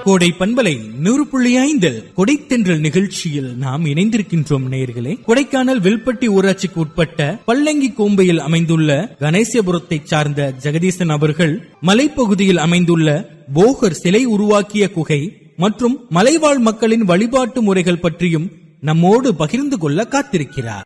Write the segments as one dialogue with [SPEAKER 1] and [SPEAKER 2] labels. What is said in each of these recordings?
[SPEAKER 1] கோடை பண்பலை நூறு புள்ளி ஐந்தில் கொடைத்தென்றல் நிகழ்ச்சியில் நாம் இணைந்திருக்கின்றோம் நேயர்களே கொடைக்கானல் வில்பட்டி ஊராட்சிக்கு உட்பட்ட பல்லங்கி கோம்பையில் அமைந்துள்ள கணேசபுரத்தைச் சார்ந்த ஜெகதீசன் அவர்கள் மலைப்பகுதியில் அமைந்துள்ள போகர் சிலை உருவாக்கிய குகை மற்றும் மலைவாழ் மக்களின் வழிபாட்டு முறைகள் பற்றியும் நம்மோடு பகிர்ந்து கொள்ள காத்திருக்கிறார்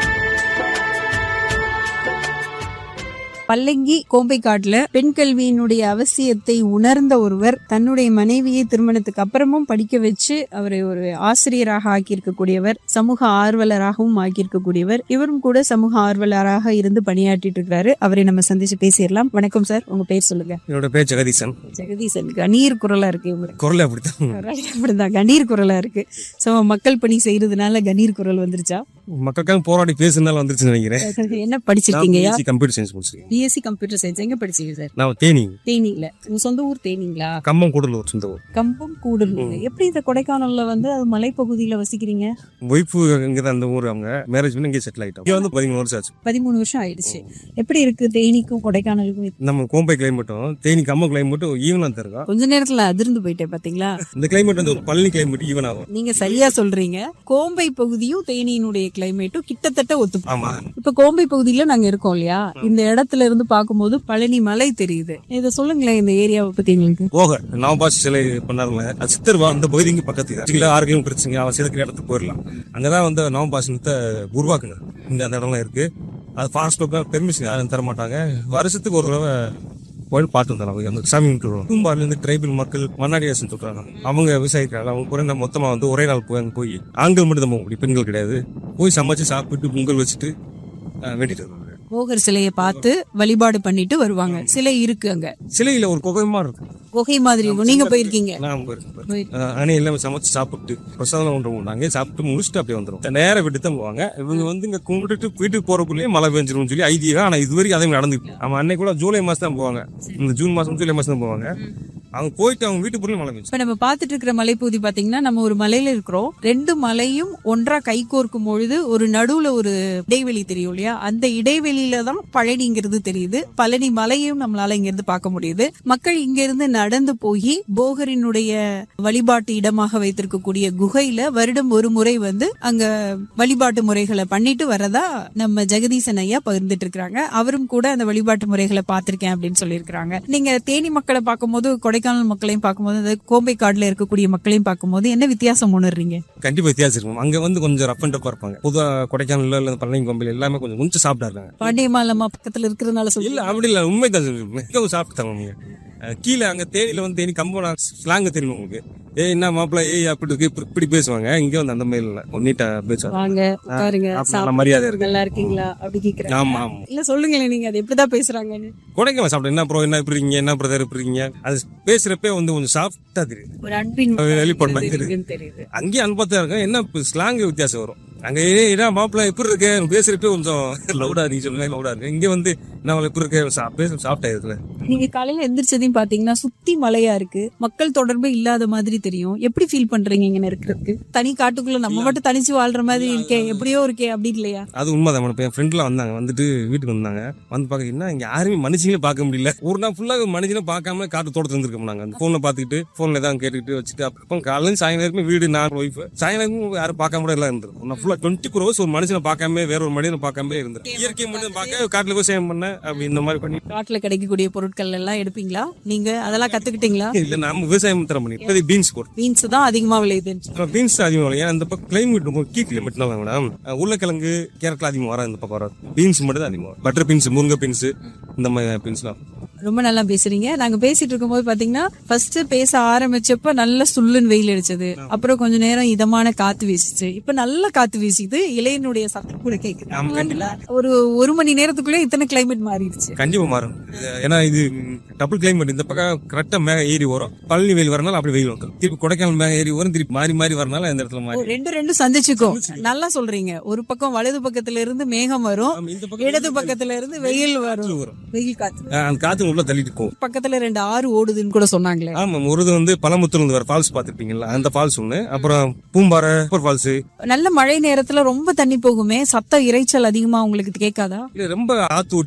[SPEAKER 2] பல்லங்கி கோம்பைக்காட்டுல பெண் கல்வியினுடைய அவசியத்தை உணர்ந்த ஒருவர் தன்னுடைய மனைவியை திருமணத்துக்கு அப்புறமும் படிக்க வச்சு அவரை ஒரு ஆசிரியராக ஆக்கியிருக்கக்கூடியவர் சமூக ஆர்வலராகவும் ஆக்கியிருக்கக்கூடியவர் இவரும் கூட சமூக ஆர்வலராக இருந்து பணியாற்றிட்டு இருக்காரு அவரை நம்ம சந்திச்சு பேசிடலாம் வணக்கம் சார் உங்க பேர் சொல்லுங்க
[SPEAKER 3] என்னோட பேர் ஜெகதீசன்
[SPEAKER 2] ஜெகதீசன் கணீர் குரலா இருக்கு இவரு
[SPEAKER 3] குரல் அப்படித்தான்
[SPEAKER 2] அப்படிதான் கணீர் குரலா இருக்கு சோ மக்கள் பணி செய்யறதுனால கணீர் குரல் வந்துருச்சா
[SPEAKER 3] மக்களுக்காக போராடி பேசுனால வந்துருச்சுன்னு நினைக்கிறேன்
[SPEAKER 2] என்ன படிச்சிருக்கீங்கயா
[SPEAKER 3] கம்ப்யூட்டர் சயின்ஸ் முடிச்சிருக்கேன்
[SPEAKER 2] பிஎஸ்சி கம்ப்யூட்டர் சயின்ஸ் எங்க படிச்சீங்க சார்
[SPEAKER 3] நான் தேனி
[SPEAKER 2] தேனியில உங்க சொந்த ஊர் தேனிங்களா
[SPEAKER 3] கம்பம் கூடலூர் சொந்த ஊர்
[SPEAKER 2] கம்பம் கூடலூர் எப்படி இந்த கொடைக்கானல்ல வந்து அது மலைப்பகுதியில வசிக்கிறீங்க
[SPEAKER 3] ஒய்ஃபு இங்கே தான் அந்த ஊர் அவங்க மேரேஜ் பண்ணி இங்கே செட்டில் ஆகிட்டோம் இங்கே வந்து பதிமூணு வருஷம் ஆச்சு
[SPEAKER 2] பதிமூணு வருஷம் ஆயிடுச்சு எப்படி இருக்கு தேனிக்கும் கொடைக்கானலுக்கும் வித்-
[SPEAKER 3] நம்ம கோம்பை கிளைமேட்டும் தேனி கம்பம் கிளைமேட்டும் ஈவனாக தான் இருக்கும்
[SPEAKER 2] கொஞ்ச நேரத்துல அதிர்ந்து போயிட்டேன் பாத்தீங்களா
[SPEAKER 3] இந்த கிளைமேட் வந்து ஒரு பழனி கிளைமேட் ஈவன் ஆகும்
[SPEAKER 2] நீங்க சரியா சொல்றீங்க கோம்பை பகுதியும் தேனியினுடைய கிளைமேட்டும் கிட்டத்தட்ட ஒத்து
[SPEAKER 3] ஆமா
[SPEAKER 2] இப்ப கோம்பை பகுதியில நாங்க இருக்கோம் இல்லையா இந்த இடத்துல இருந்து பார்க்கும்போது பழனி மலை தெரியுது இத சொல்லுங்களேன் இந்த ஏரியாவை பத்தி எங்களுக்கு
[SPEAKER 3] போக நவபாஷ் சிலை பண்ணாருல அது சித்தர் வா- அந்த பகுதி இங்கே பக்கத்து அஞ்சு கிலோ ஆறு கிலோமீட்டர் பிரச்சனை அவன் சேர்க்கிற இடத்துக்கு போயிடலாம் அங்கதான் வந்து நவபாஷனத்தை உருவாக்குங்க இந்த அந்த இடம்லாம் இருக்கு அது ஃபாரஸ்ட் பெர்மிஷன் யாரும் தர மாட்டாங்க வருஷத்துக்கு ஒரு தடவை போய் பார்த்து வந்தாங்க அந்த சாமி கும்பிட்டுருவோம் பூம்பாரில இருந்து டிரைபல் மக்கள் மன்னாடியாசன் சொல்றாங்க அவங்க விவசாயிக்கிறாங்க அவங்க கூட நம்ம மொத்தமா வந்து ஒரே நாள் போய் அங்க போய் ஆண்கள் மட்டும் தான் போக முடியும் பெண்கள் கிடையாது போய் சமைச்சு சாப்பிட்டு பொங்கல் வச்சுட்டு அஹ், வேண்டிட்டு வருவாங்க
[SPEAKER 2] போகர் சிலையை பார்த்து வழிபாடு பண்ணிட்டு வருவாங்க சிலை இருக்கு அங்க
[SPEAKER 3] சிலையில ஒரு குகைமா இருக்கும்
[SPEAKER 2] குகை மாதிரி இருக்கும் நீங்க போயிருக்கீங்க
[SPEAKER 3] நான் போயிருக்கேன் அணை எல்லாம் சமைச்சு சாப்பிட்டு பிரசாதம் ஒன்று நாங்க சாப்பிட்டு முடிச்சுட்டு அப்படியே வந்துடும் நேரம் விட்டு தான் போவாங்க இவங்க வந்து இங்க கும்பிட்டுட்டு வீட்டுக்கு போறக்குள்ளேயே மழை பெஞ்சிரும்னு சொல்லி ஐதீகம் ஆனா இது வரைக்கும் அதே மாதிரி நடந்துட்டு அவன் அன்னைக்கு கூட ஜூலை மாசம் தான் போவாங்க இந்த ஜூன் மாசம் ஜூலை மாசம் தான் போவாங்க அவங்க போயிட்டு அவங்க வீட்டு பொருள் மழை பெஞ்சு
[SPEAKER 2] இப்ப நம்ம பார்த்துட்டு இருக்கிற மலைப்பகுதி பாத்தீங்கன்னா நம்ம ஒரு மலையில இருக்கிறோம் ரெண்டு மலையும் ஒன்றா கை கோர்க்கும் பொழுது ஒரு நடுவுல ஒரு இடைவெளி தெரியும் இல்லையா அந்த இடைவெளியில தான் பழனிங்கிறது தெரியுது பழனி மலையும் நம்மளால இங்க இருந்து பார்க்க முடியுது மக்கள் இங்க இருந்து நடந்து போய் போகரினுடைய வழிபாட்டு இடமாக வைத்திருக்கக்கூடிய குகையில வருடம் ஒரு முறை வந்து அங்க வழிபாட்டு முறைகளை பண்ணிட்டு வரதா நம்ம ஜெகதீசன் ஐயா பகிர்ந்துட்டு இருக்காங்க அவரும் கூட அந்த வழிபாட்டு முறைகளை பார்த்திருக்கேன் அப்படின்னு சொல்லியிருக்கிறாங்க நீங்க தேனி மக்களை பார்க்கும்போது கொடைக்கானல் மக்களையும் பார்க்கும்போது அதாவது கோம்பை காடுல இருக்கக்கூடிய மக்களையும் பார்க்கும்போது என்ன வித்தியாசம் உணர்றீங்க
[SPEAKER 3] கண்டிப்பா வித்தியாசம் இருக்கும் அங்க வந்து கொஞ்சம் ரஃப் அண்ட் டப்பா இருப்பாங்க பொதுவா கொடைக்கானல்ல இல்ல பழனி கோம்பையில் எல்லாமே கொஞ்சம் கொஞ்சம் சாப்பிட்டாருங்க
[SPEAKER 2] பாண்டியமாலம்மா பக்கத்துல இருக்கிறதுனால
[SPEAKER 3] இல்ல
[SPEAKER 2] சொல்லி
[SPEAKER 3] அப்படி இல்ல உண்மைதான் மிகவும் சாப்பிட்டாங்க அவங்க அஹ் கீழே அங்க தேனியில வந்து தேனி கம்போனா ஸ்லாங்க தெரியும் உங்களுக்கு ஏய் என்ன மாப்பிள்ள ஏய் அப்படி இருக்கு இப்படி- இப்படி பேசுவாங்க இங்க வந்து அந்த மாதிரி இல்ல ஒரு நீட்டா பேசுவாங்க
[SPEAKER 2] வாங்க உட்காருங்க
[SPEAKER 3] நல்ல மரியாதை இருக்கு
[SPEAKER 2] நல்லா இருக்கீங்களா அப்படி கேக்குறாங்க
[SPEAKER 3] ஆமா ஆமா
[SPEAKER 2] இல்ல சொல்லுங்களேன் நீங்க அது எப்படிதான் பேசுறாங்கன்னு
[SPEAKER 3] கொடைக்கானல் சாப்பிட்டேன் என்ன ப்ரோ என்ன இப்படி இருக்கீங்க என்ன பிரதர் இப்படி இருக்கீங்க அது பேசுறப்பே வந்து கொஞ்சம் சாஃப்டா தெரியுது
[SPEAKER 2] ஒரு அன்பின்
[SPEAKER 3] வெளிப்பாடு மாதிரி
[SPEAKER 2] இருக்குன்னு தெரியுது
[SPEAKER 3] அங்கேயும் அனுபவத்தா இருக்கும் என்ன ஸ்லாங் வித்தியாசம் வரும் அங்க ஏய் என்ன மாப்பிள்ள எப்படி இருக்கு பேசுறப்பே கொஞ்சம் லவுடா நீ சொல்லுங்க லவுடா இருக்கு இங்க வந்து என்ன எப்படி இருக்கு சா- பேச சாஃப்டா இருக்குல்ல
[SPEAKER 2] நீங்க காலையில எந்திரிச்சதையும் பாத்தீங்கன்னா சுத்தி மலையா இருக்கு மக்கள் தொடர்பே இல்லாத மாதிரி தெரியும் எப்படி ஃபீல் பண்றீங்க இங்க இருக்கிறதுக்கு தனி காட்டுக்குள்ள நம்ம மட்டும் தனிச்சு வாழ்ற மாதிரி இருக்கே எப்படியோ இருக்கே அப்படி இல்லையா
[SPEAKER 3] அது உண்மைதான் மேடம் என் ஃப்ரெண்ட்லாம் வந்தாங்க வந்துட்டு வீட்டுக்கு வந்தாங்க வந்து பார்க்க என்ன இங்க யாருமே மனுஷங்களே பார்க்க முடியல ஒரு நாள் ஃபுல்லா மனுஷனே பார்க்காம காட்டு தோட்டத்துல இருந்திருக்கோம் நாங்க அந்த போன்ல பாத்துக்கிட்டு போன்ல தான் கேட்டுக்கிட்டு வச்சுட்டு அப்புறம் காலையில சாயங்காலம் வீடு நான் ஒய்ஃப் சாயங்காலம் யாரும் பார்க்காம கூட எல்லாம் இருந்திருக்கும் நான் ஃபுல்லா டுவெண்ட்டி ஃபோர் ஹவர்ஸ் ஒரு மனுஷனை பார்க்காம வேற ஒரு மனிதனை பார்க்காம இருந்தேன் இயற்கை மட்டும் பார்க்க காட்டுல விவசாயம் பண்ண அப்படி இந்த மாதிரி பண்ணி
[SPEAKER 2] காட்டுல கிடைக்கக்கூடிய பொருட்கள் எல்லாம் எடுப்பீங்களா நீங்க அதெல்லாம் கத்துக்கிட்டீங்களா
[SPEAKER 3] இல்ல நாம விவசாயம் தர பண்ணி இப்போதைக்கு பீன்ஸ் போடுறோம்
[SPEAKER 2] பீன்ஸ் தான் அதிகமா விளையுது
[SPEAKER 3] பீன்ஸ் அதிகமாக வரும் ஏன்னா இந்த பக்கம் கிளைமேட் ரொம்ப கீ கிளைமேட் தான் மேடம் உருளைக்கிழங்கு கேரட்லாம் அதிகமாக வராது இந்த பக்கம் வராது பீன்ஸ் மட்டும் தான் அதிகமாக வரும் பட்டர் பீன்ஸ் முருங்கை பீன்ஸ் இந்த மாதிரி பீன்ஸ்லாம்
[SPEAKER 2] ரொம்ப நல்லா பேசுறீங்க நாங்க பேசிட்டு இருக்கும்போது பாத்தீங்கன்னா ஃபர்ஸ்ட் பேச ஆரம்பிச்சப்ப நல்ல சுள்ளுன்னு வெயில் அடிச்சது அப்புறம் கொஞ்ச நேரம் இதமான காத்து வீசுச்சு இப்ப நல்ல காத்து வீசுது இலையினுடைய சத்தம் கூட கேக்குது ஒரு ஒரு மணி நேரத்துக்குள்ளே இத்தனை கிளைமேட் மாறிடுச்சு
[SPEAKER 3] கண்டிப்பா மாறும் இது- ஏன்னா இது டபுள் கிளைமேட் இந்த பக்கம் கரெக்டா மேக ஏறி வரும் பழனி வெயில் வரனால அப்படி வெயில் வரும் திருப்பி கொடைக்கானல் மேக ஏறி வரும் திருப்பி மாறி மாறி வரனால இந்த இடத்துல
[SPEAKER 2] ஓ,
[SPEAKER 3] மாறி
[SPEAKER 2] ரெண்டு ரெண்டு சந்திச்சுக்கும் நல்லா சொல்றீங்க ஒரு பக்கம் வலது பக்கத்துல இருந்து மேகம் வரும்
[SPEAKER 3] ஆமா, இந்த பக்கம்
[SPEAKER 2] இடது பக்கத்துல இருந்து வெயில் வரும்
[SPEAKER 3] வரும்
[SPEAKER 2] வெயில் காத்து
[SPEAKER 3] அஹ் அந்த காத்து உள்ள தள்ளிட்டு இருக்கும்
[SPEAKER 2] பக்கத்துல ரெண்டு ஆறு ஓடுதுன்னு கூட சொன்னாங்களே
[SPEAKER 3] ஆமா ஒரு இது வந்து பழமுத்துல இருந்து வர ஃபால்ஸ் பாத்துருப்பீங்களா அந்த ஃபால்ஸ் ஒண்ணு அப்புறம் பூம்பாறை ஃபால்ஸ்
[SPEAKER 2] நல்ல மழை நேரத்துல ரொம்ப தண்ணி போகுமே சத்தம் இரைச்சல் அதிகமா உங்களுக்கு கேட்காதா
[SPEAKER 3] இது ரொம்ப ஆத்து